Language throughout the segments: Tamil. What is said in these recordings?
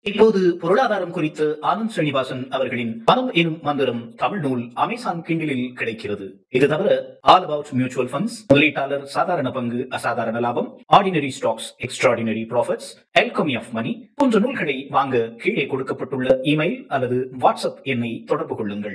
இப்போது பொருளாதாரம் குறித்து ஆனந்த் ஸ்ரீனிவாசன் அவர்களின் பணம் எனும் மந்திரம் தமிழ் நூல் அமேசான் கிண்டிலில் கிடைக்கிறது இது தவிர ஆல் அபவுட் மியூச்சுவல் ஃபண்ட்ஸ் முதலீட்டாளர் சாதாரண பங்கு அசாதாரண லாபம் ordinary stocks extraordinary profits alchemy of money போன்ற நூல்களை வாங்க கீழே கொடுக்கப்பட்டுள்ள இமெயில் அல்லது வாட்ஸ்அப் எண்ணை தொடர்பு கொள்ளுங்கள்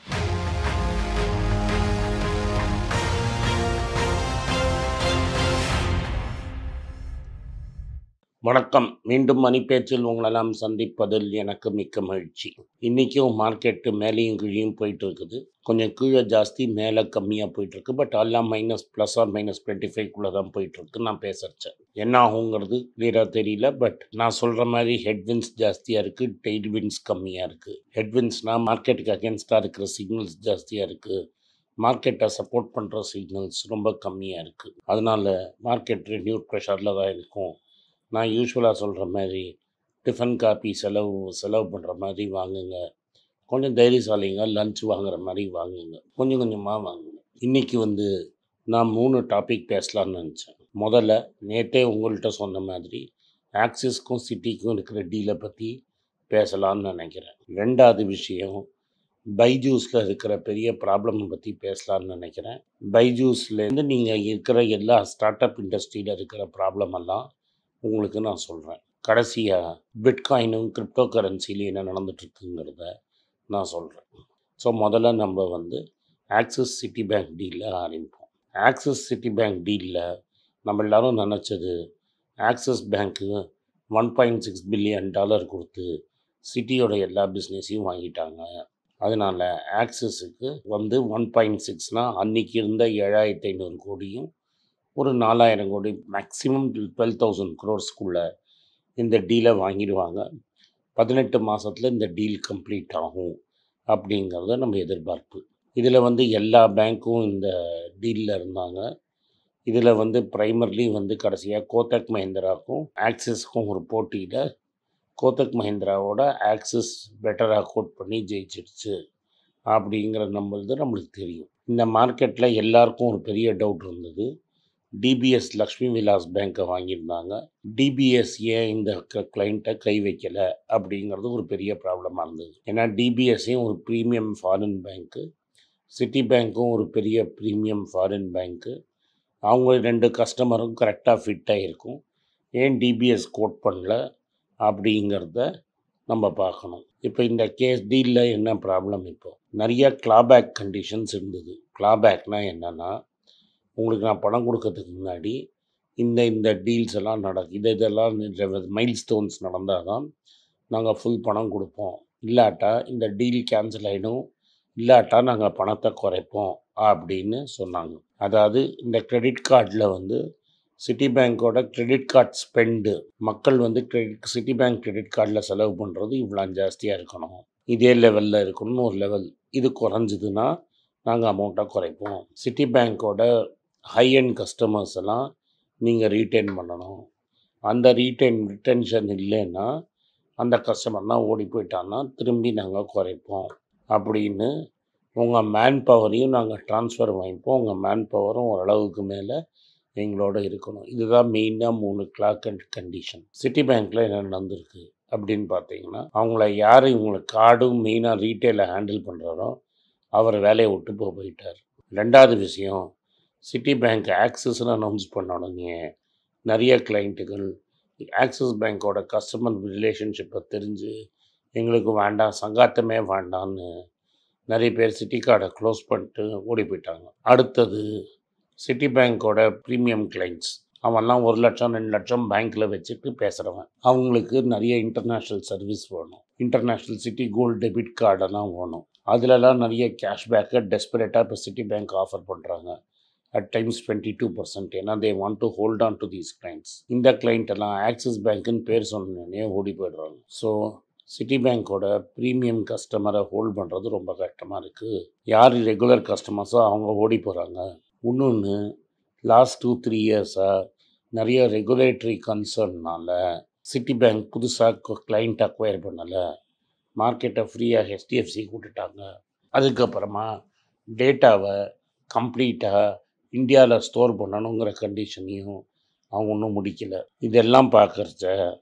வணக்கம் மீண்டும் மணிப்பேச்சில் உங்களெல்லாம் சந்திப்பதில் எனக்கு மிக்க மகிழ்ச்சி இன்றைக்கும் மார்க்கெட்டு மேலேயும் கீழேயும் போயிட்டு இருக்குது கொஞ்சம் கீழே ஜாஸ்தி மேலே கம்மியாக போயிட்டு இருக்கு பட் எல்லாம் minus plus or minus twenty ஃபைவ்க்குள்ளே தான் போயிட்டு இருக்கு நான் பேசுகிறச்சேன் என்ன ஆகுங்கிறது கிளியராக தெரியல பட் நான் சொல்கிற மாதிரி ஹெட்வின்ஸ் ஜாஸ்தியாக இருக்குது டெய்ல்வின்ஸ் கம்மியாக இருக்குது ஹெட்வின்ஸ்னால் மார்க்கெட்டுக்கு அகேன்ஸ்டாக இருக்கிற சிக்னல்ஸ் ஜாஸ்தியாக இருக்குது மார்க்கெட்டை சப்போர்ட் பண்ணுற சிக்னல்ஸ் ரொம்ப கம்மியாக இருக்குது அதனால் மார்க்கெட் ரெனியூட் ப்ரெஷரில் தான் இருக்கும் நான் யூஸ்வலாக சொல்கிற மாதிரி டிஃபன் காப்பி செலவு செலவு பண்ணுற மாதிரி வாங்குங்க கொஞ்சம் தைரியசாலிங்க லஞ்ச் வாங்குற மாதிரி வாங்குங்க கொஞ்சம் கொஞ்சமாக வாங்குங்க இன்றைக்கி வந்து நான் மூணு டாபிக் பேசலான்னு நினச்சேன் முதல்ல நேற்றே உங்கள்கிட்ட சொன்ன மாதிரி ஆக்சிஸ்க்கும் சிட்டிக்கும் இருக்கிற டீலை பற்றி பேசலாம்னு நினைக்கிறேன் ரெண்டாவது விஷயம் பைஜூஸில் இருக்கிற பெரிய ப்ராப்ளம் பற்றி பேசலாம்னு நினைக்கிறேன் பைஜூஸ்லேருந்து நீங்கள் இருக்கிற எல்லா ஸ்டார்ட் அப் இண்டஸ்ட்ரியில் இருக்கிற ப்ராப்ளம் எல்லாம் உங்களுக்கு நான் சொல்கிறேன் கடைசியாக பிட்காயினும் கிரிப்டோ கரன்சிலையும் என்ன நடந்துட்டுருக்குங்கிறத நான் சொல்கிறேன் ஸோ முதல்ல நம்ம வந்து ஆக்சிஸ் சிட்டி பேங்க் டீலில் ஆரம்பிப்போம் ஆக்சிஸ் சிட்டி பேங்க் டீலில் நம்ம எல்லாரும் நினச்சது ஆக்சிஸ் பேங்க்கு one point six billion dollar கொடுத்து சிட்டியோட எல்லா பிஸ்னஸையும் வாங்கிட்டாங்க அதனால் ஆக்சிஸுக்கு வந்து ஒன் பாயிண்ட் சிக்ஸ்னால் அன்றைக்கி இருந்த ஏழாயிரத்தி ஐநூறு கோடியும் ஒரு நாலாயிரம் கோடி மேக்ஸிமம் டுவெல் தௌசண்ட் க்ரோர்ஸ்க்குள்ளே இந்த டீலை வாங்கிடுவாங்க பதினெட்டு மாதத்தில் இந்த டீல் கம்ப்ளீட் ஆகும் அப்படிங்கிறத நம்ம எதிர்பார்ப்பு இதில் வந்து எல்லா பேங்க்கும் இந்த டீலில் இருந்தாங்க இதில் வந்து ப்ரைமர்லி வந்து கடைசியாக கோத்தக் மஹிந்திராவுக்கும் ஆக்சிஸ்க்கும் ஒரு போட்டியில் கோத்தக் மஹிந்திராவோட ஆக்சிஸ் பெட்டராக கோட் பண்ணி ஜெயிச்சிடுச்சு அப்படிங்கிற நம்மளது நம்மளுக்கு தெரியும் இந்த மார்க்கெட்டில் எல்லாருக்கும் ஒரு பெரிய டவுட் இருந்தது டிபிஎஸ் லக்ஷ்மி விலாஸ் பேங்க்கை வாங்கியிருந்தாங்க டிபிஎஸ் ஏன் இந்த கிளைண்ட்டை கை வைக்கலை அப்படிங்கிறது ஒரு பெரிய ப்ராப்ளமாக இருந்தது ஏன்னா டிபிஎஸ்ஸையும் ஒரு ப்ரீமியம் ஃபாரின் பேங்க்கு சிட்டி பேங்க்கும் ஒரு பெரிய ப்ரீமியம் ஃபாரின் பேங்க்கு அவங்க ரெண்டு கஸ்டமரும் கரெக்டாக ஃபிட் ஆகிருக்கும் ஏன் டிபிஎஸ் கோட் பண்ணல அப்படிங்கிறத நம்ம பார்க்கணும் இப்போ இந்த கேஸ் டீலில் என்ன ப்ராப்ளம் இப்போ நிறைய கிளாபேக் கண்டிஷன்ஸ் இருந்தது கிளாபேக்னால் என்னென்னா உங்களுக்கு நான் பணம் கொடுக்கறதுக்கு முன்னாடி இந்த இந்த டீல்ஸ் எல்லாம் நடக்கும் இது இதெல்லாம் மைல் ஸ்டோன்ஸ் நடந்தால் தான் நாங்கள் ஃபுல் பணம் கொடுப்போம் இல்லாட்டா இந்த டீல் கேன்சல் ஆகிடும் இல்லாட்டா நாங்கள் பணத்தை குறைப்போம் அப்படின்னு சொன்னாங்க அதாவது இந்த கிரெடிட் கார்டில் வந்து சிட்டி பேங்க்கோட கிரெடிட் கார்டு ஸ்பெண்டு மக்கள் வந்து கிரெடிட் சிட்டி பேங்க் கிரெடிட் கார்டில் செலவு பண்ணுறது இவ்வளோ ஜாஸ்தியாக இருக்கணும் இதே லெவலில் இருக்கணும்னு ஒரு லெவல் இது குறைஞ்சதுன்னா நாங்கள் அமௌண்ட்டை குறைப்போம் சிட்டி பேங்க்கோட ஹை அண்ட் கஸ்டமர்ஸ் எல்லாம் நீங்கள் ரீட்டைன் பண்ணணும் அந்த ரீட்டைன் ரிட்டென்ஷன் இல்லைன்னா அந்த கஸ்டமர்னால் ஓடி போயிட்டான்னா திரும்பி நாங்கள் குறைப்போம் அப்படின்னு உங்கள் மேன் பவரையும் நாங்கள் ட்ரான்ஸ்ஃபர் வாங்கிப்போம் உங்கள் மேன் பவரும் ஓரளவுக்கு மேலே எங்களோட இருக்கணும் இதுதான் மெயினாக மூணு கிளாக் அண்ட் கண்டிஷன் சிட்டி பேங்க்கில் என்ன நடந்திருக்கு அப்படின்னு பார்த்தீங்கன்னா அவங்கள யார் இவங்களை கார்டும் மெயினாக ரீட்டைலை ஹேண்டில் பண்ணுறாரோ அவர் வேலையை விட்டு போக போயிட்டார் ரெண்டாவது விஷயம் சிட்டி பேங்க் ஆக்சிஸ்னு அனௌன்ஸ் பண்ண உடனே நிறைய கிளைண்ட்டுகள் ஆக்சிஸ் பேங்க்கோட கஸ்டமர் ரிலேஷன்ஷிப்பை தெரிஞ்சு எங்களுக்கு வேண்டாம் சங்காத்தமே வேண்டான்னு நிறைய பேர் சிட்டி கார்டை க்ளோஸ் பண்ணிட்டு ஓடி போயிட்டாங்க அடுத்தது சிட்டி பேங்க்கோட ப்ரீமியம் கிளைண்ட்ஸ் அவன்லாம் ஒரு லட்சம் ரெண்டு லட்சம் பேங்க்கில் வச்சுட்டு பேசுகிறவன் அவங்களுக்கு நிறைய இன்டர்நேஷ்னல் சர்வீஸ் வேணும் இன்டர்நேஷ்னல் சிட்டி கோல்டு டெபிட் கார்டெல்லாம் வேணும் அதிலலாம் நிறைய கேஷ்பேக்கை டெஸ்பரேட்டாக இப்போ சிட்டி பேங்க் ஆஃபர் பண்ணுறாங்க at times twenty two percent ஏன்னா they want to hold on to these clients இந்த கிளைண்ட் எல்லாம் ஆக்சிஸ் பேங்க்குன்னு பேர் சொன்னோடனே ஓடி போயிடுறாங்க ஸோ சிட்டி பேங்க்கோட ப்ரீமியம் கஸ்டமரை ஹோல்ட் பண்ணுறது ரொம்ப கஷ்டமாக இருக்குது யார் ரெகுலர் கஸ்டமர்ஸோ அவங்க ஓடி போகிறாங்க இன்னொன்று லாஸ்ட் டூ த்ரீ இயர்ஸாக நிறைய ரெகுலேட்டரி கன்சர்ன்னால சிட்டி பேங்க் புதுசாக கிளைண்ட் அக்வயர் பண்ணலை மார்க்கெட்டை ஃப்ரீயாக ஹெச்டிஎஃப்சி கூட்டுட்டாங்க அதுக்கப்புறமா டேட்டாவை கம்ப்ளீட்டாக இந்தியாவில் ஸ்டோர் பண்ணணுங்கிற கண்டிஷனையும் அவங்க ஒன்றும் முடிக்கலை இதெல்லாம் பார்க்குறச்ச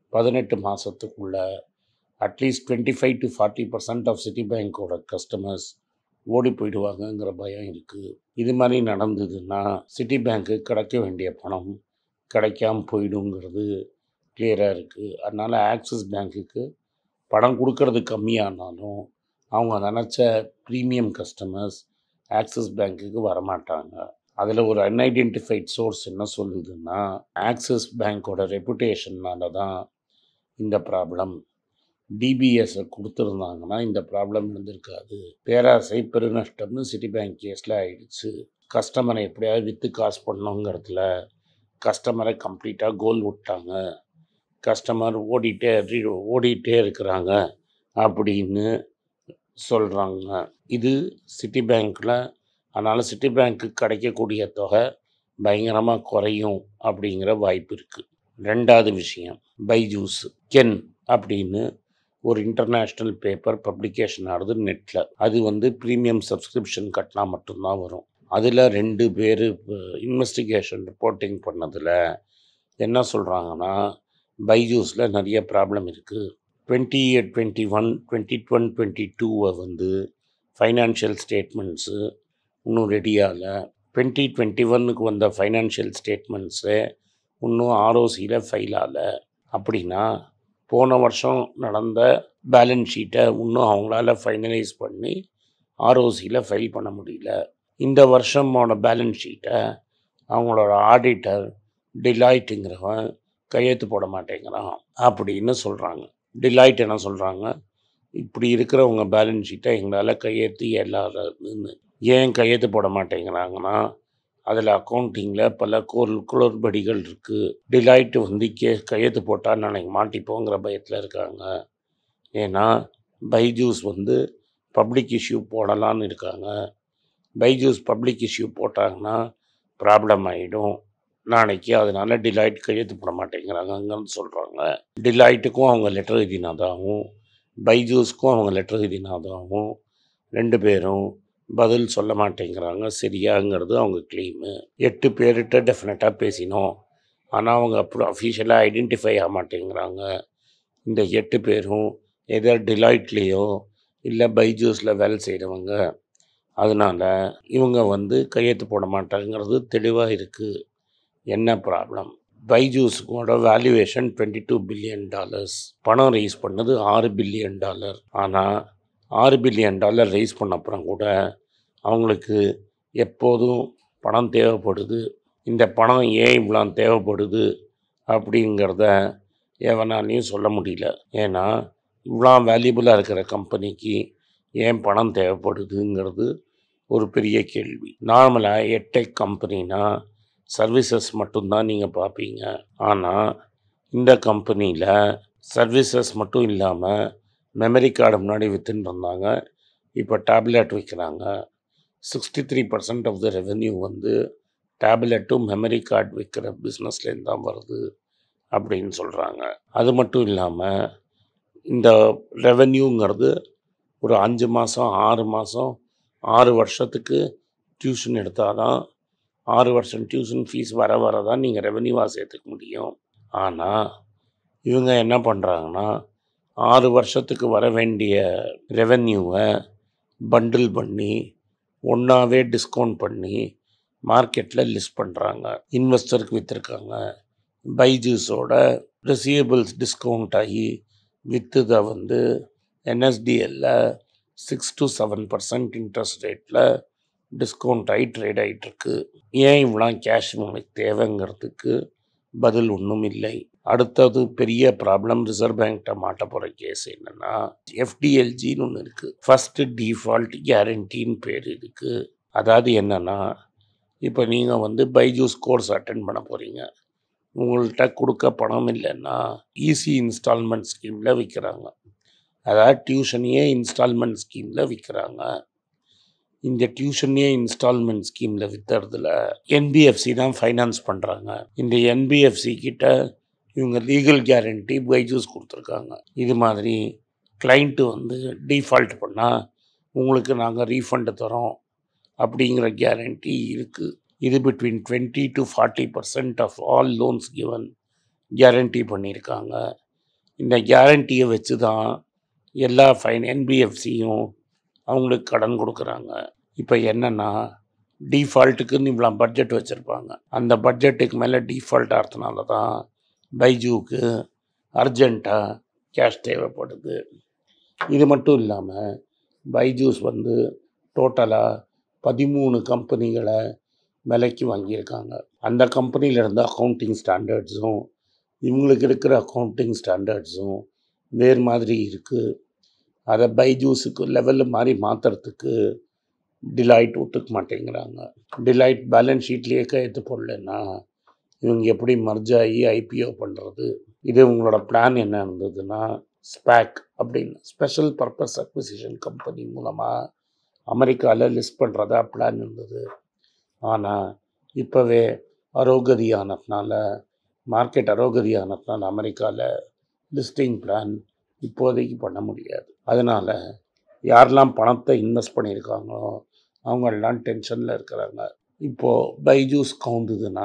பதினெட்டு மாதத்துக்குள்ள at least twenty five to forty percent of city பேங்க்கோட கஸ்டமர்ஸ் ஓடி போயிடுவாங்கங்கிற பயம் இருக்குது இது மாதிரி நடந்ததுன்னா சிட்டி பேங்க்கு கிடைக்க வேண்டிய பணம் கிடைக்காம போயிடுங்கிறது கிளியராக இருக்குது அதனால் ஆக்சிஸ் பேங்க்குக்கு பணம் கொடுக்கறது கம்மியானாலும் அவங்க நினச்ச ப்ரீமியம் கஸ்டமர்ஸ் ஆக்சிஸ் பேங்க்குக்கு வரமாட்டாங்க அதில் ஒரு அன்ஐடென்டிஃபைட் சோர்ஸ் என்ன சொல்லுதுன்னா ஆக்சிஸ் பேங்க்கோட ரெப்புடேஷன்னால தான் இந்த ப்ராப்ளம் டிபிஎஸ்ஸை கொடுத்துருந்தாங்கன்னா இந்த ப்ராப்ளம் இருந்திருக்காது பேராசை பெருநஷ்டம்னு சிட்டி பேங்க் கேஸில் ஆயிடுச்சு கஸ்டமரை எப்படியாவது விற்று காசு பண்ணணுங்கிறதுல கஸ்டமரை கம்ப்ளீட்டாக கோல் விட்டாங்க கஸ்டமர் ஓடிட்டே re- ஓடிட்டே இருக்கிறாங்க அப்படின்னு சொல்கிறாங்க இது சிட்டி பேங்க்கில் அதனால் சிட்டி பேங்க்கு கிடைக்கக்கூடிய தொகை பயங்கரமாக குறையும் அப்படிங்கிற வாய்ப்பு இருக்குது ரெண்டாவது விஷயம் பைஜூஸ் கென் அப்படின்னு ஒரு இன்டர்நேஷ்னல் பேப்பர் பப்ளிகேஷன் ஆகுது நெட்டில் அது வந்து ப்ரீமியம் சப்ஸ்கிரிப்ஷன் கட்டினா மட்டும்தான் வரும் அதில் ரெண்டு பேர் இன்வெஸ்டிகேஷன் ரிப்போர்ட்டிங் பண்ணதில் என்ன சொல்கிறாங்கன்னா பைஜூஸில் நிறைய ப்ராப்ளம் இருக்குது twenty twenty one twenty one twenty டூவை வந்து ஃபைனான்ஷியல் ஸ்டேட்மெண்ட்ஸு இன்னும் ரெடியாகல டுவெண்ட்டி டுவெண்ட்டி ஒன்னுக்கு வந்த ஃபைனான்ஷியல் ஸ்டேட்மெண்ட்ஸு இன்னும் ஆர்ஓசியில் ஃபைல் ஆகல அப்படின்னா போன வருஷம் நடந்த பேலன்ஸ் ஷீட்டை இன்னும் அவங்களால ஃபைனலைஸ் பண்ணி ஆர்ஓசியில் ஃபைல் பண்ண முடியல இந்த வருஷமோட பேலன்ஸ் ஷீட்டை அவங்களோட ஆடிட்டர் டிலாய்ட்டுங்கிறவன் கையெழுத்து போட மாட்டேங்கிறான் அப்படின்னு சொல்கிறாங்க டிலாய்ட் என்ன சொல்கிறாங்க இப்படி இருக்கிறவங்க பேலன்ஸ் ஷீட்டை எங்களால் கையெழுத்து இயலாதுன்னு ஏன் கையெழுத்து போட மாட்டேங்கிறாங்கன்னா அதில் அக்கௌண்டிங்கில் பல கோர் குளறுபடிகள் இருக்குது டிலாய்ட்டு வந்து கே கையெழுத்து போட்டால் நாளைக்கு மாட்டிப்போங்கிற பயத்தில் இருக்காங்க ஏன்னா பைஜூஸ் வந்து பப்ளிக் இஷ்யூ போடலான்னு இருக்காங்க பைஜூஸ் பப்ளிக் இஷ்யூ போட்டாங்கன்னா ப்ராப்ளம் ஆகிடும் நாளைக்கு அதனால டிலைட் கையெழுத்து போட மாட்டேங்கிறாங்கன்னு சொல்கிறாங்க டிலைட்டுக்கும் அவங்க லெட்டர் எழுதினாதாகவும் பைஜூஸ்க்கும் அவங்க லெட்டர் எழுதினாதாகவும் ரெண்டு பேரும் பதில் சொல்ல மாட்டேங்கிறாங்க சரியாங்கிறது அவங்க கிளைமு எட்டு பேர்கிட்ட டெஃபினட்டாக பேசினோம் ஆனால் அவங்க அப்புறம் அஃபிஷியலாக ஐடென்டிஃபை ஆக மாட்டேங்கிறாங்க இந்த எட்டு பேரும் எதர் டிலாய்ட்லேயோ இல்லை பைஜூஸில் வேலை செய்கிறவங்க அதனால் இவங்க வந்து கையெழுத்து போட மாட்டாங்கிறது தெளிவாக இருக்குது என்ன ப்ராப்ளம் பைஜூஸோட valuation twenty two billion dollars பணம் ரைஸ் பண்ணது ஆறு பில்லியன் டாலர் ஆனால் ஆறு பில்லியன் டாலர் ரைஸ் பண்ண அப்புறம் கூட அவங்களுக்கு எப்போதும் பணம் தேவைப்படுது இந்த பணம் ஏன் இவ்வளோ தேவைப்படுது அப்படிங்கிறத எவனாலையும் சொல்ல முடியல ஏன்னா இவ்வளோ வேல்யூபுளாக இருக்கிற கம்பெனிக்கு ஏன் பணம் தேவைப்படுதுங்கிறது ஒரு பெரிய கேள்வி நார்மலாக எட்டெக் கம்பெனினா சர்வீசஸ் மட்டும்தான் நீங்கள் பார்ப்பீங்க ஆனால் இந்த கம்பெனியில் சர்வீசஸ் மட்டும் இல்லாமல் மெமரி கார்டு முன்னாடி விற்றுன்னு இருந்தாங்க இப்போ டேப்லெட் விற்கிறாங்க sixty three percent of the revenue வந்து டேப்லெட்டும் மெமரி கார்டு விற்கிற பிஸ்னஸ்லேருந்து தான் வருது அப்படின்னு சொல்கிறாங்க அது மட்டும் இல்லாமல் இந்த ரெவென்யூங்கிறது ஒரு அஞ்சு மாதம் ஆறு மாதம் ஆறு வருஷத்துக்கு டியூஷன் எடுத்தால் தான் ஆறு வருஷம் டியூஷன் ஃபீஸ் வர வர தான் நீங்கள் ரெவென்யூவாக சேர்த்துக்க முடியும் ஆனால் இவங்க என்ன பண்ணுறாங்கன்னா ஆறு வருஷத்துக்கு வர வேண்டிய ரெவென்யூவை பண்டில் பண்ணி ஒன்றாவே டிஸ்கவுண்ட் பண்ணி மார்க்கெட்டில் லிஸ்ட் பண்ணுறாங்க இன்வெஸ்டருக்கு விற்றுருக்காங்க பைஜூஸோட ரிசீவபிள்ஸ் டிஸ்கவுண்ட் ஆகி விற்றுதை வந்து என்எஸ்டிஎல்ல six to seven percent interest ரேட்டில் டிஸ்கவுண்ட் ஆகி ட்ரேட் ஆகிட்டுருக்கு ஏன் இவ்வளோ கேஷ் உங்களுக்கு தேவைங்கிறதுக்கு பதில் ஒன்றும் இல்லை அடுத்தது பெரிய ப்ராப்ளம் ரிசர்வ் பேங்க்கிட்ட மாட்ட போகிற கேஸ் என்னென்னா எஃப்டிஎல்ஜின்னு ஒன்று இருக்குது ஃபஸ்ட்டு டிஃபால்ட் கேரண்டின்னு பேர் இதுக்கு அதாவது என்னென்னா இப்போ நீங்கள் வந்து பைஜூஸ் கோர்ஸ் அட்டன் பண்ண போகிறீங்க உங்கள்கிட்ட கொடுக்க பணம் இல்லைன்னா ஈஸி இன்ஸ்டால்மெண்ட் ஸ்கீமில் விற்கிறாங்க அதாவது டியூஷனையே இன்ஸ்டால்மெண்ட் ஸ்கீமில் விற்கிறாங்க இந்த டியூஷனே இன்ஸ்டால்மெண்ட் ஸ்கீமில் விற்றுறதுல என்பிஎஃப்சி தான் ஃபைனான்ஸ் பண்ணுறாங்க இந்த என்பிஎஃப்சி கிட்ட இவங்க லீகல் கேரண்டி பைஜூஸ் கொடுத்துருக்காங்க இது மாதிரி கிளைண்ட்டு வந்து டீஃபால்ட் பண்ணால் உங்களுக்கு நாங்கள் ரீஃபண்டு தரோம் அப்படிங்கிற கேரண்டி இருக்குது இது between twenty to forty percent of all loans given guarantee பண்ணியிருக்காங்க இந்த கேரண்டியை வச்சு தான் எல்லா ஃபைன் என்பிஎஃப்சியும் அவங்களுக்கு கடன் கொடுக்குறாங்க இப்போ என்னென்னா டிஃபால்ட்டுக்குன்னு இவ்வளோ பட்ஜெட் வச்சுருப்பாங்க அந்த பட்ஜெட்டுக்கு மேலே டிஃபால்ட் ஆகிறதுனால தான் பைஜூக்கு அர்ஜெண்ட்டாக கேஷ் தேவைப்படுது இது மட்டும் இல்லாமல் பைஜூஸ் வந்து டோட்டலாக பதிமூணு கம்பெனிகளை விலைக்கு வாங்கியிருக்காங்க அந்த கம்பெனியில் இருந்த அக்கௌண்டிங் ஸ்டாண்டர்ட்ஸும் இவங்களுக்கு இருக்கிற அக்கௌண்டிங் ஸ்டாண்டர்ட்ஸும் வேறு மாதிரி இருக்குது அதை பைஜூஸுக்கு லெவலில் மாதிரி மாற்றுறதுக்கு டிலைட் ஒத்துக்க மாட்டேங்கிறாங்க டிலைட் பேலன்ஸ் ஷீட்லேயே கையெழுத்து போடலன்னா இவங்க எப்படி மர்ஜ் ஆகி ஐபிஓ பண்ணுறது இது உங்களோட பிளான் என்ன இருந்ததுன்னா ஸ்பேக் அப்படின்னு ஸ்பெஷல் பர்பஸ் அக்விசிஷன் கம்பெனி மூலமாக அமெரிக்காவில் லிஸ்ட் பண்ணுறதா பிளான் இருந்தது ஆனால் இப்போவே அரோகதியானதுனால மார்க்கெட் அரோகதியானதுனால அமெரிக்காவில் லிஸ்டிங் பிளான் இப்போதைக்கு பண்ண முடியாது அதனால் யாரெல்லாம் பணத்தை இன்வெஸ்ட் பண்ணியிருக்காங்களோ அவங்கெல்லாம் டென்ஷனில் இருக்கிறாங்க இப்போது பைஜூஸ் கவுந்துதுன்னா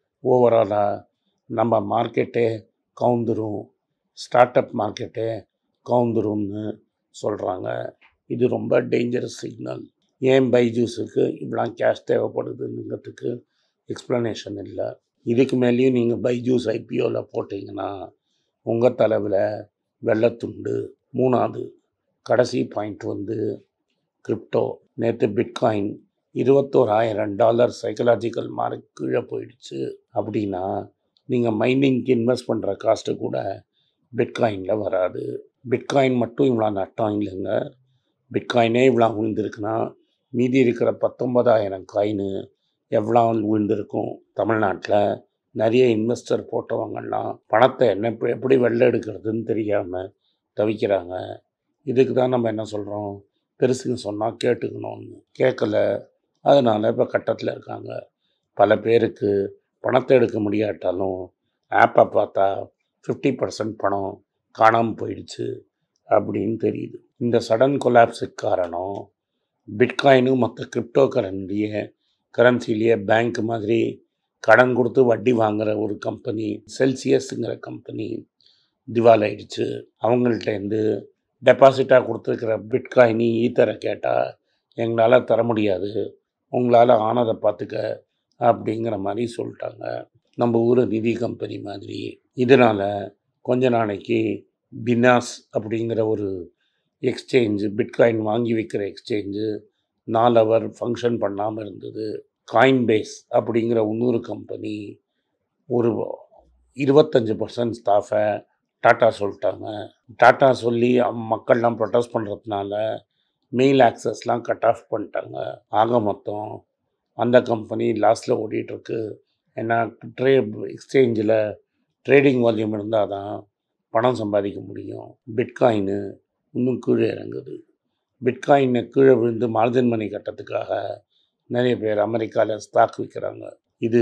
ஓவராலாக நம்ம மார்க்கெட்டே கவுந்துரும் ஸ்டார்ட் அப் மார்க்கெட்டே கவுந்துரும்னு சொல்கிறாங்க இது ரொம்ப டேஞ்சரஸ் சிக்னல் ஏன் பைஜூஸுக்கு இவ்வளோ கேஷ் தேவைப்படுதுங்கிறதுக்கு எக்ஸ்ப்ளனேஷன் இல்லை இதுக்கு மேலேயும் நீங்கள் பைஜூஸ் ஐபிஓவில் போட்டிங்கன்னா உங்கள் தலைவில் வெள்ளத்துண்டு மூணாவது கடைசி பாயிண்ட் வந்து கிரிப்டோ நேற்று பிட்காயின் இருபத்தோராயிரம் டாலர் சைக்கலாஜிக்கல் மார்க் கீழே போயிடுச்சு அப்படின்னா நீங்கள் மைனிங்க்கு இன்வெஸ்ட் பண்ணுற காஸ்ட்டு கூட பிட்காயினில் வராது பிட்காயின் மட்டும் இவ்வளோ நட்டம் இல்லைங்க பிட்காயினே இவ்வளோ விழுந்திருக்குன்னா மீதி இருக்கிற பத்தொன்பதாயிரம் காயின் எவ்வளோ விழுந்திருக்கும் தமிழ்நாட்டில் நிறைய இன்வெஸ்டர் போட்டவங்கெல்லாம் பணத்தை என்ன எப்படி- எப்படி வெளில எடுக்கிறதுன்னு தெரியாமல் தவிக்கிறாங்க இதுக்கு தான் நம்ம என்ன சொல்கிறோம் பெருசுக்கு சொன்னால் கேட்டுக்கணும்னு கேட்கல அதனால் இப்போ கட்டத்தில் இருக்காங்க பல பேருக்கு பணத்தை எடுக்க முடியாட்டாலும் ஆப்பை பார்த்தா ஃபிஃப்டி பர்சன்ட் பணம் காணாமல் போயிடுச்சு அப்படின்னு தெரியுது இந்த சடன் கொலாப்ஸுக்கு காரணம் பிட்காயினும் மற்ற கிரிப்டோ கரண்டிய கரன்சிலேயே பேங்க் மாதிரி கடன் கொடுத்து வட்டி வாங்குற ஒரு கம்பெனி செல்சியஸுங்கிற கம்பெனி திவாலாயிடுச்சு அவங்கள்ட்டேருந்து டெபாசிட்டாக கொடுத்துருக்கிற பிட்காயினி ஈத்தரை கேட்டால் எங்களால் தர முடியாது உங்களால் ஆனதை பார்த்துக்க அப்படிங்கிற மாதிரி சொல்லிட்டாங்க நம்ம ஊர் நிதி கம்பெனி மாதிரி இதனால் கொஞ்ச நாளைக்கு பினாஸ் அப்படிங்கிற ஒரு எக்ஸ்சேஞ்சு பிட்காயின் வாங்கி விற்கிற எக்ஸ்சேஞ்சு நாலு ஹவர் ஃபங்க்ஷன் பண்ணாமல் இருந்தது காயின் பேஸ் அப்படிங்கிற இன்னொரு கம்பெனி ஒரு இருபத்தஞ்சி பர்சன்ட் ஸ்டாஃபை டாட்டா சொல்லிட்டாங்க டாட்டா சொல்லி அம்- மக்கள்லாம் ப்ரொட்டஸ்ட் பண்ணுறதுனால மெயில் ஆக்சஸ்லாம் கட் ஆஃப் பண்ணிட்டாங்க ஆக மொத்தம் அந்த கம்பெனி லாஸில் ஓடிட்டுருக்கு ஏன்னா ட்ரே எக்ஸ்சேஞ்சில் ட்ரேடிங் வால்யூம் இருந்தால் தான் பணம் சம்பாதிக்க முடியும் பிட்காயின்னு இன்னும் கீழே இறங்குது பிட்காயினை கீழே விழுந்து மார்ஜின் மணி கட்டத்துக்காக நிறைய பேர் அமெரிக்காவில் ஸ்டாக் விற்கிறாங்க இது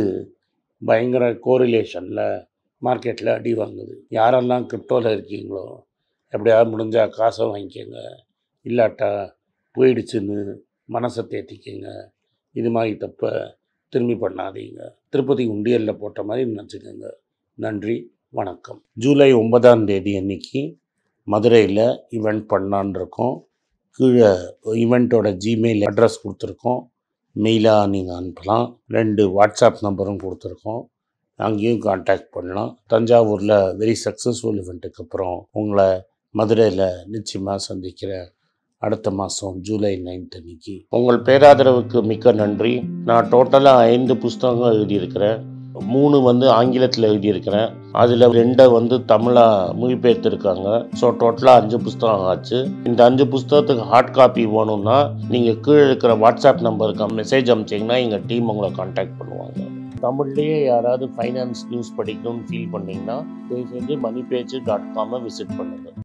பயங்கர கோரிலேஷனில் மார்க்கெட்டில் அடி வாங்குது யாரெல்லாம் கிரிப்டோவில் இருக்கீங்களோ எப்படியாவது முடிஞ்சால் காசை வாங்கிக்கோங்க இல்லாட்டா போயிடுச்சுன்னு மனசை தேத்திக்கங்க இது மாதிரி தப்பை திரும்பி பண்ணாதீங்க திருப்பதி உண்டியலில் போட்ட மாதிரி நினச்சிக்கோங்க நன்றி வணக்கம் ஜூலை ஒன்பதாம் தேதி அன்னைக்கு மதுரையில் ஈவெண்ட் பண்ணலான் இருக்கோம் கீழே ஈவெண்ட்டோட ஜிமெயில் அட்ரஸ் கொடுத்துருக்கோம் மெயிலாக நீங்கள் அனுப்பலாம் ரெண்டு வாட்ஸ்அப் நம்பரும் கொடுத்துருக்கோம் அங்கேயும் காண்டாக்ட் பண்ணலாம் தஞ்சாவூரில் வெரி சக்ஸஸ்ஃபுல் இவெண்ட்டுக்கு அப்புறம் உங்களை மதுரையில் நிச்சயமாக சந்திக்கிறேன் அடுத்த மாதம் ஜூலை நைன்த் அன்னைக்கு உங்கள் பேராதரவுக்கு மிக்க நன்றி நான் டோட்டலாக ஐந்து புஸ்தகங்கள் எழுதியிருக்கிறேன் மூணு வந்து ஆங்கிலத்தில் எழுதியிருக்கிறேன் அதில் ரெண்டை வந்து தமிழாக மொழிபெயர்த்திருக்காங்க ஸோ டோட்டலாக அஞ்சு புஸ்தகம் ஆச்சு இந்த அஞ்சு புஸ்தகத்துக்கு ஹார்ட் காப்பி வேணும்னா நீங்கள் கீழே இருக்கிற வாட்ஸ்அப் நம்பருக்கு மெசேஜ் அனுப்பிச்சிங்கன்னா எங்கள் டீம் உங்களை காண்டாக்ட் பண்ணுவாங்க தமிழ்லேயே யாராவது ஃபைனான்ஸ் நியூஸ் படிக்கணும்னு ஃபீல் பண்ணீங்கன்னா தயவு செஞ்சு மணி பேஜ் டாட் காமை விசிட் பண்ணுங்கள்